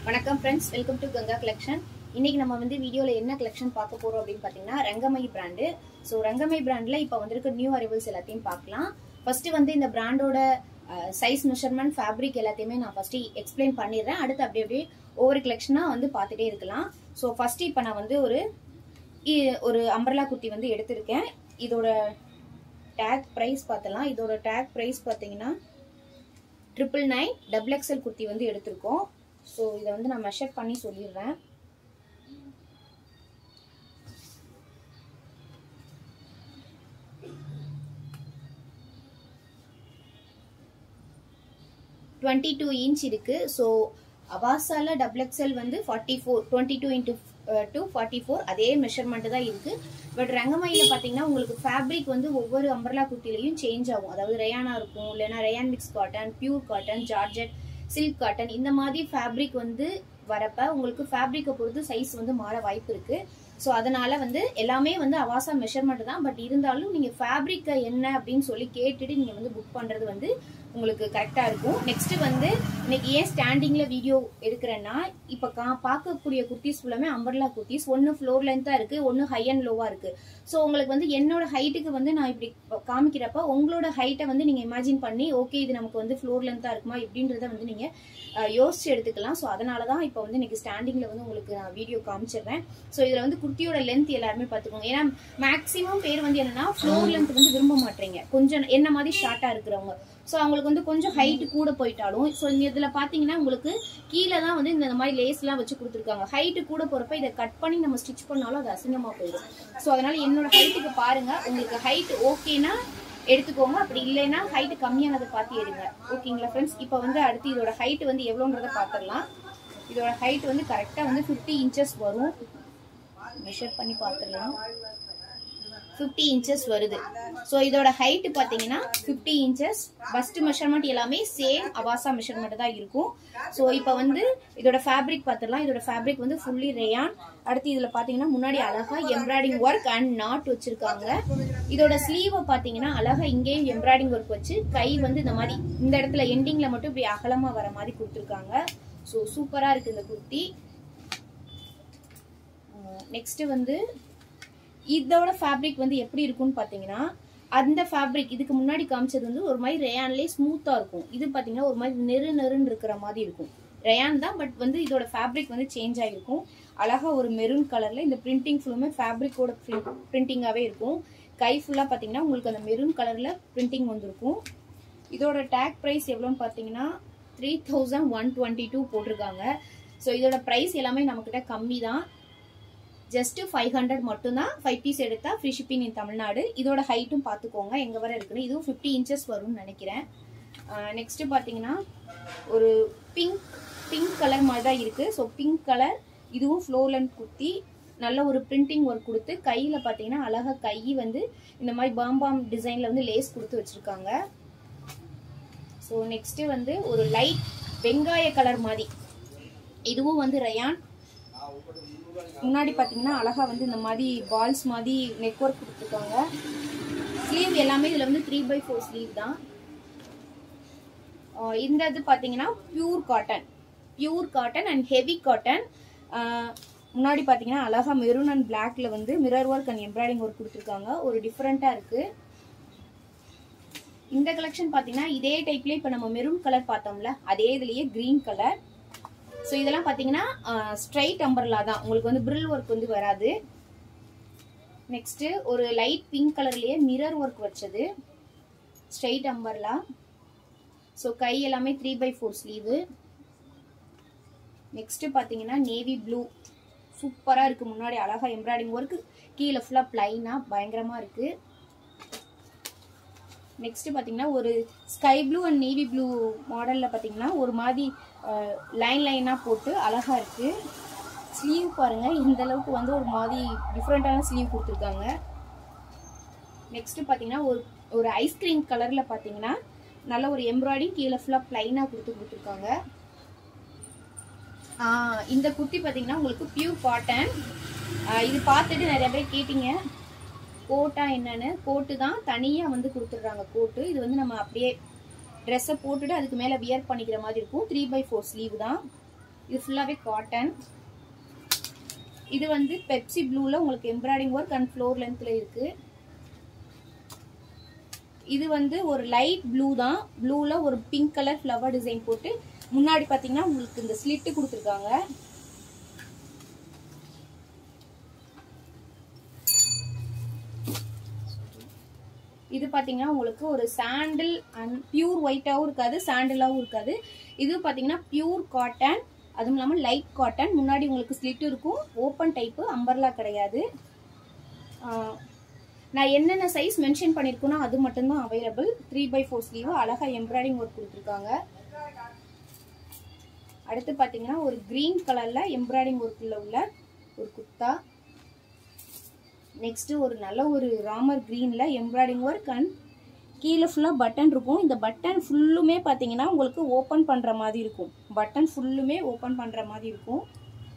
வணக்கம் friends welcome to Ganga collection இன்னைக்கு நம்ம வந்து வீடியோவில் என்ன கலெக்ஷன் பார்க்க போறோம் அப்படின்னு பார்த்தீங்கன்னா ரங்கமயி பிராண்டு ஸோ ரங்கமயி பிராண்டில் இப்போ வந்திருக்க நியூ அரைவல்ஸ் எல்லாத்தையும் பார்க்கலாம் ஃபர்ஸ்ட் வந்து இந்த பிராண்டோட சைஸ் மெஷர்மெண்ட் ஃபேப்ரிக் எல்லாத்தையுமே நான் ஃபர்ஸ்ட் எக்ஸ்பிளைன் பண்ணிடுறேன் அடுத்து அப்படியே அப்படியே ஒவ்வொரு கலெக்ஷனாக வந்து பார்த்துட்டே இருக்கலாம் ஸோ ஃபர்ஸ்ட் இப்போ நான் வந்து ஒரு இ- ஒரு அம்பர்லா குர்த்தி வந்து எடுத்திருக்கேன் இதோட டேக் ப்ரைஸ் பார்த்தலாம் இதோட டேக் ப்ரைஸ் பார்த்தீங்கன்னா triple nine double XL kurti வந்து எடுத்திருக்கோம் ஸோ இதை வந்து நான் மெஷர் பண்ணி சொல்லிடுறேன் டுவெண்ட்டி டூ இன்ச் இருக்கு ஸோ அவாசால டபுள் எக்ஸல் வந்து forty four twenty two into two forty four அதே மெஷர்மெண்ட் தான் இருக்கு பட் ரங்கமயில பார்த்தீங்கன்னா உங்களுக்கு ஃபேப்ரிக் வந்து ஒவ்வொரு அம்பர்லா குர்த்திலையும் சேஞ்ச் ஆகும் அதாவது ரயானா இருக்கும் இல்லைன்னா rayon mix cotton pure cotton georgette silk cotton இந்த மாதிரி ஃபேப்ரிக் வந்து வரப்ப உங்களுக்கு ஃபேப்ரிக்கை பொறுத்து சைஸ் வந்து மாற வாய்ப்பு இருக்கு ஸோ அதனால வந்து எல்லாமே வந்து அவாசா மெஷர்மெண்ட் தான் பட் இருந்தாலும் நீங்க ஃபேப்ரிக்கை என்ன அப்படின்னு சொல்லி கேட்டுட்டு நீங்க வந்து புக் பண்றது வந்து உங்களுக்கு கரெக்டா இருக்கும் நெக்ஸ்ட் வந்து இன்னைக்கு ஏன் ஸ்டாண்டிங்ல வீடியோ எடுக்கிறேன்னா இப்ப கா- பார்க்கக்கூடிய குர்த்திஸ் ஃபுல்லாமே அம்பர்லா குர்த்திஸ் ஒன்னு ஃப்ளோர் லென்த்தா இருக்கு ஒன்னு ஹை அண்ட் லோவா இருக்கு ஸோ உங்களுக்கு வந்து என்னோட ஹைட்டுக்கு வந்து நான் இப்படி காமிக்கிறப்ப உங்களோட ஹைட்டை வந்து நீங்க இமேஜின் பண்ணி ஓகே இது நமக்கு வந்து ஃப்ளோர் லென்த்தா இருக்குமா இப்படின்றத வந்து நீங்க அஹ், யோசிச்சு எடுத்துக்கலாம் ஸோ அதனால தான் இப்போ வந்து இன்னைக்கு ஸ்டாண்டிங்ல வந்து உங்களுக்கு நான் வீடியோ காமிச்சிடுறேன் ஸோ இதுல வந்து குர்த்தியோட லென்த் எல்லாருமே பார்த்துக்கோங்க ஏன்னா மேக்ஸிமம் பேர் வந்து என்னன்னா ஃப்ளோர் லென்த் வந்து விரும்ப மாட்டீங்க கொஞ்சம் என்ன மாதிரி ஷார்ட்டா இருக்கிறவங்க ஸோ அவங்களுக்கு வந்து கொஞ்சம் ஹைட் கூட போயிட்டாலும் ஸோ இதுல பாத்தீங்கன்னா உங்களுக்கு கீழே தான் வந்து இந்த மாதிரி லேஸ்லாம் வச்சு கொடுத்துருக்காங்க ஹைட் கூட போறப்ப இதை கட் பண்ணி நம்ம ஸ்டிச் பண்ணாலும் அது அசிங்கமா போயிடும் ஸோ அதனால என்னோட ஹைட்டுக்கு பாருங்க உங்களுக்கு ஹைட் ஓகேனா எடுத்துக்கோங்க அப்படி இல்லைன்னா ஹைட் கம்மியானதை பார்த்து எடுங்க ஓகேங்களா ஃப்ரெண்ட்ஸ் இப்போ வந்து அடுத்து இதோட ஹைட் வந்து எவ்வளோன்றதை பார்த்துடலாம் இதோட ஹைட் வந்து கரெக்டாக வந்து ஃபிஃப்டி இன்ச்சஸ் வரும் மெஷர் பண்ணி பார்த்துடலாம் ஃபிஃப்டி இன்ச்சஸ் வருது ஸோ இதோட ஹைட் பார்த்தீங்கன்னா ஃபிஃப்டி இன்ச்சஸ் பஸ்ட் மெஷர்மெண்ட் எல்லாமே சேம் அவாசா மெஷர்மெண்ட் தான் இருக்கும் ஸோ இப்போ வந்து இதோட ஃபேப்ரிக் பார்த்துடலாம் இதோட ஃபேப்ரிக் வந்து ஃபுல்லி ரேயான் அடுத்து இதில் பார்த்தீங்கன்னா முன்னாடி அழகா எம்ப்ராய்டிங் ஒர்க் அண்ட் நாட் வச்சிருக்காங்க இதோட ஸ்லீவை பார்த்தீங்கன்னா அழகா இங்கேயும் எம்ப்ராய்டிங் ஒர்க் வச்சு கை வந்து இந்த மாதிரி இந்த இடத்துல எண்டிங்ல மட்டும் இப்படி அகலமா வர மாதிரி கொடுத்துருக்காங்க ஸோ சூப்பரா இருக்கு இந்த குர்த்தி நெக்ஸ்ட் வந்து இதோட ஃபேப்ரிக் வந்து எப்படி இருக்கும்னு பார்த்தீங்கன்னா அந்த ஃபேப்ரிக் இதுக்கு முன்னாடி காமிச்சது வந்து ஒரு மாதிரி ரேயான்லேயே ஸ்மூத்தாக இருக்கும் இது பார்த்தீங்கன்னா ஒரு மாதிரி நெரு நெருன்னு இருக்கிற மாதிரி இருக்கும் ரேயான் தான் பட் வந்து இதோட ஃபேப்ரிக் வந்து சேஞ்ச் ஆகிருக்கும் அழகா ஒரு மெரூன் கலரில் இந்த பிரிண்டிங் ஃபுல்லுமே ஃபேப்ரிக்கோட பிரிண்டிங்காகவே இருக்கும் கை ஃபுல்லாக பார்த்தீங்கன்னா உங்களுக்கு அந்த மெரூன் கலரில் பிரிண்டிங் வந்திருக்கும் இதோட டேக் ப்ரைஸ் எவ்வளோன்னு பார்த்தீங்கன்னா three thousand one twenty two போட்டிருக்காங்க ஸோ இதோட ப்ரைஸ் எல்லாமே நம்மக்கிட்ட கம்மி தான் ஜஸ்ட் ஃபைவ் ஹண்ட்ரட் மட்டும்தான் ஃபைவ் பீஸ் எடுத்தா ஃப்ரீ ஷிப்பிங் இன் தமிழ்நாடு இதோட ஹைட்டும் பார்த்துக்கோங்க எங்க வரை இருக்குன்னு இதுவும் ஃபிஃப்டி இன்ச்சஸ் வரும்னு நினைக்கிறேன் நெக்ஸ்ட் பார்த்தீங்கன்னா ஒரு பிங்க் பிங்க் கலர் மாதிரி தான் இருக்கு ஸோ பிங்க் கலர் இதுவும் ஃப்ளோர் லென்த் குர்த்தி நல்ல ஒரு பிரிண்டிங் ஒர்க் கொடுத்து கையில் பார்த்தீங்கன்னா அழகா கை வந்து இந்த மாதிரி பாம்பாம் டிசைனில் வந்து லேஸ் கொடுத்து வச்சிருக்காங்க ஸோ நெக்ஸ்ட் வந்து ஒரு லைட் வெங்காய கலர் மாதிரி இதுவும் வந்து ரயான் முன்னாடி பார்த்தீங்கன்னா அழகா வந்து இந்த மாதிரி பால்ஸ் மாதிரி நெக் ஒர்க் கொடுத்துருக்காங்க ஸ்லீவ் எல்லாமே இதில் வந்து த்ரீ பை ஃபோர் ஸ்லீவ் தான் ஆஹ் இந்த இது பார்த்தீங்கன்னா pure cotton pure cotton and heavy cotton முன்னாடி பார்த்தீங்கன்னா அழகா மெரூன் அண்ட் பிளாக்ல வந்து mirror work and embroidery work கொடுத்துருக்காங்க ஒரு டிஃப்ரெண்ட்டாக இருக்கு இந்த கலெக்ஷன் பார்த்தீங்கன்னா இதே டைப்லேயே இப்போ நம்ம மெரூன் கலர் பார்த்தோம்ல அதே இதுலயே கிரீன் கலர் ஸோ இதெல்லாம் பார்த்தீங்கன்னா ஸ்ட்ரைட் அம்பர்லா தான் உங்களுக்கு வந்து பிரில் ஒர்க் வந்து வராது நெக்ஸ்ட் ஒரு லைட் பிங்க் கலர்லயே மிரர் ஒர்க் வச்சது ஸ்ட்ரைட் அம்பர்லா ஸோ கை எல்லாமே three by four sleeve next பார்த்தீங்கன்னா நேவி ப்ளூ சூப்பராக இருக்கு முன்னாடி அழகா எம்ப்ராய்டிங் ஒர்க் கீழே ஃபுல்லாக பிளைனாக பயங்கரமாக இருக்கு நெக்ஸ்ட் பார்த்தீங்கன்னா ஒரு sky blue and navy blue மாடலில் பார்த்தீங்கன்னா ஒரு மாதிரி லைன் லைனாக போட்டு அழகா இருக்கு ஸ்லீவ் பாருங்க இந்த அளவுக்கு வந்து ஒரு மாதிரி டிஃப்ரெண்ட்டான ஸ்லீவ் கொடுத்துருக்காங்க நெக்ஸ்ட் பார்த்தீங்கன்னா ஒரு ஒரு ஐஸ்கிரீம் கலரில் பார்த்தீங்கன்னா நல்ல ஒரு எம்ப்ராய்டிங் கீழே ஃபுல்லாக ப்ளைனாக கொடுத்து கொடுத்துருக்காங்க ஆஹ் இந்த குர்த்தி பார்த்தீங்கன்னா உங்களுக்கு பியூர் காட்டன் இது பார்த்துட்டு நிறைய பேர் கேட்டீங்க கோட்டா என்னன்னு கோட்டு தான் தனியாக வந்து கொடுத்துட்றாங்க கோட்டு இது வந்து நம்ம அப்படியே ட்ரெஸ்ஸை போட்டுட்டு அதுக்கு மேலே வியர் பண்ணிக்கிற மாதிரி இருக்கும் த்ரீ பை ஃபோர் ஸ்லீவ் தான் இது ஃபுல்லாகவே காட்டன் இது வந்து பெப்சி ப்ளூவில் உங்களுக்கு எம்ப்ராய்டிங் ஒர்க் அண்ட் ஃப்ளோர் லென்த்தில் இருக்குது இது வந்து ஒரு லைட் ப்ளூ தான் ப்ளூவில் ஒரு பிங்க் கலர் ஃப்ளவர் டிசைன் போட்டு முன்னாடி பார்த்தீங்கன்னா உங்களுக்கு இந்த ஸ்லிட்டு கொடுத்துருக்காங்க இது பார்த்தீங்கன்னா உங்களுக்கு ஒரு சாண்டில் அண்ட் பியூர் ஒயிட்டாகவும் இருக்காது சாண்டிலாகவும் இருக்காது இது பார்த்தீங்கன்னா பியூர் காட்டன் அதுவும் இல்லாமல் லைட் காட்டன் முன்னாடி உங்களுக்கு ஸ்லிட் இருக்கும் ஓப்பன் டைப்பு அம்பர்லா கிடையாது நான் என்னென்ன சைஸ் மென்ஷன் பண்ணியிருக்கேனோ அது மட்டும்தான் available three by four sleeve அழகாக எம்ப்ராய்டிங் ஒர்க் கொடுத்துருக்காங்க அடுத்து பார்த்தீங்கன்னா ஒரு க்ரீன் கலரில் எம்ப்ராய்டிங் ஒர்க்கில் உள்ள ஒரு குர்த்தா நெக்ஸ்ட்டு ஒரு நல்ல ஒரு ராமர் க்ரீனில் எம்ப்ராய்டிங் ஒர்க் அண்ட் கீழே ஃபுல்லாக பட்டன் இருக்கும் இந்த பட்டன் ஃபுல்லுமே பார்த்தீங்கன்னா உங்களுக்கு ஓப்பன் பண்ணுற மாதிரி இருக்கும் பட்டன் ஃபுல்லுமே ஓப்பன் பண்ணுற மாதிரி இருக்கும்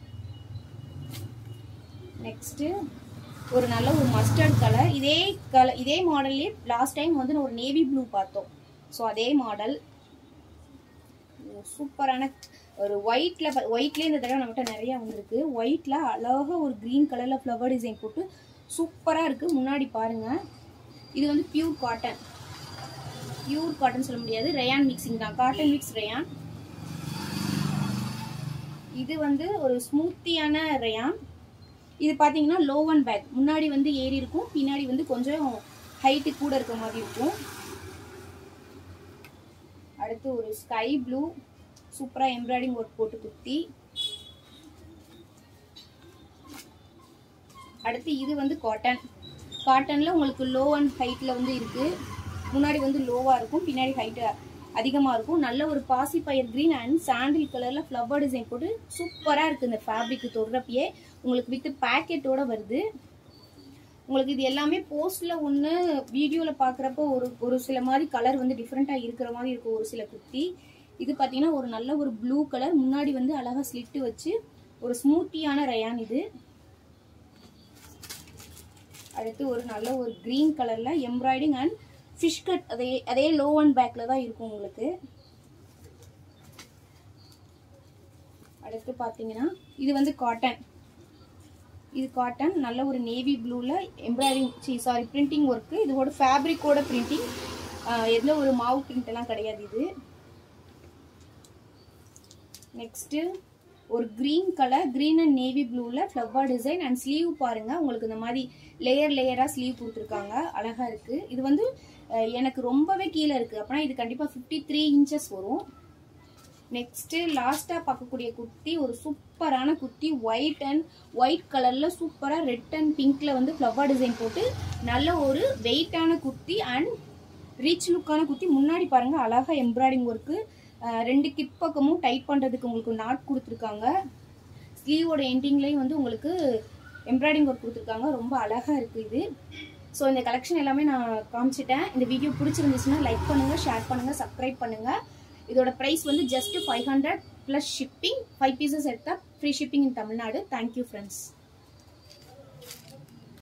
நெக்ஸ்ட்டு ஒரு நல்ல ஒரு மஸ்டர்ட் கலர் இதே கலர் இதே மாடல்லே லாஸ்ட் டைம் வந்து ஒரு நேவி ப்ளூ பார்த்தோம் ஸோ அதே மாடல் சூப்பரான ஒரு ஒயிட்ல ஒயிட்லேயே இந்த தடவை நம்மகிட்ட நிறைய வந்திருக்கு ஒயிட்ல அழகாக ஒரு க்ரீன் கலர்ல ஃப்ளவர் டிசைன் போட்டு சூப்பராக இருக்கு முன்னாடி பாருங்க இது வந்து பியூர் காட்டன் பியூர் காட்டன் சொல்ல முடியாது ரயான் மிக்சிங் தான் காட்டன் மிக்ஸ் ரயான் இது வந்து ஒரு ஸ்மூத்தியான ரயான் இது பார்த்தீங்கன்னா லோ ஒன் பேக் முன்னாடி வந்து ஏறி இருக்கும் பின்னாடி வந்து கொஞ்சம் ஹைட்டு கூட இருக்க மாதிரி இருக்கும் அடுத்து ஒரு ஸ்கை ப்ளூ சூப்பராக எம்ப்ராய்டிங் ஒர்க் போட்டு குத்தி அடுத்து இது வந்து காட்டன் காட்டனில் உங்களுக்கு லோ அண்ட் ஹைட்டில் வந்து இருக்குது முன்னாடி வந்து லோவாக இருக்கும் பின்னாடி ஹைட்டு அதிகமாக இருக்கும் நல்ல ஒரு பாசி பயிர் க்ரீன் அண்ட் சாண்டில் கலரில் ஃப்ளவர் டிசைன் போட்டு சூப்பராக இருக்குது இந்த ஃபேப்ரிக் தொடுறப்பயே உங்களுக்கு வித் பேக்கெட்டோட வருது உங்களுக்கு இது எல்லாமே போஸ்ட்டில் ஒன்று வீடியோவில் பார்க்குறப்போ ஒரு ஒரு சில மாதிரி கலர் வந்து டிஃப்ரெண்ட்டாக இருக்கிற மாதிரி இருக்கும் ஒரு சில குர்த்தி இது பார்த்தீங்கன்னா ஒரு நல்ல ஒரு ப்ளூ கலர் முன்னாடி வந்து அழகாக ஸ்லிட்டு வச்சு ஒரு ஸ்மூத்தியான ரயான் இது அடுத்து ஒரு நல்ல ஒரு க்ரீன் கலரில் எம்ப்ராய்டிங் அண்ட் ஃபிஷ் கட் அதே அதே லோ அண்ட் பேக்கில் தான் இருக்கும் உங்களுக்கு அடுத்து பார்த்தீங்கன்னா இது வந்து காட்டன் இது காட்டன் நல்ல ஒரு நேவி ப்ளூவில் எம்ப்ராய்டிங் சி சாரி பிரிண்டிங் ஒர்க்கு இதோட ஃபேப்ரிக்கோட பிரிண்டிங் எந்த ஒரு மாவு பிரிண்ட் எல்லாம் கிடையாது இது நெக்ஸ்ட்டு ஒரு green colour green and navy ப்ளூவில் ஃப்ளவர் டிசைன் அண்ட் ஸ்லீவ் பாருங்கள் உங்களுக்கு இந்த மாதிரி லேயர் லேயராக ஸ்லீவ் கொடுத்துருக்காங்க அழகாக இருக்குது இது வந்து எனக்கு ரொம்பவே கீழே இருக்குது அப்படின்னா இது கண்டிப்பாக ஃபிஃப்டி த்ரீ இன்ச்சஸ் வரும் நெக்ஸ்ட்டு லாஸ்ட்டாக பார்க்கக்கூடிய குர்த்தி ஒரு சூப்பரான குர்த்தி ஒயிட் அண்ட் ஒயிட் கலரில் சூப்பராக ரெட் அண்ட் பிங்க்கில் வந்து ஃப்ளவர் டிசைன் போட்டு நல்ல ஒரு வெயிட்டான குர்த்தி அண்ட் ரிச் லுக்கான குர்த்தி முன்னாடி பாருங்கள் அழகாக எம்ப்ராய்டிங் ஒர்க்கு ரெண்டு கிப் பக்கமும் டைட் பண்ணுறதுக்கு உங்களுக்கு நாட் கொடுத்துருக்காங்க ஸ்லீவோட எண்டிங்லேயும் வந்து உங்களுக்கு எம்ப்ராய்டிங் ஒர்க் கொடுத்துருக்காங்க ரொம்ப அழகாக இருக்குது இது ஸோ இந்த கலெக்ஷன் எல்லாமே நான் காமிச்சிட்டேன் இந்த வீடியோ பிடிச்சிருந்துச்சுன்னா லைக் பண்ணுங்கள் ஷேர் பண்ணுங்கள் சப்ஸ்கிரைப் பண்ணுங்கள் இதோட ப்ரைஸ் வந்து just five hundred plus shipping five pieces எடுத்தால் free shipping in Tamil Nadu thank you friends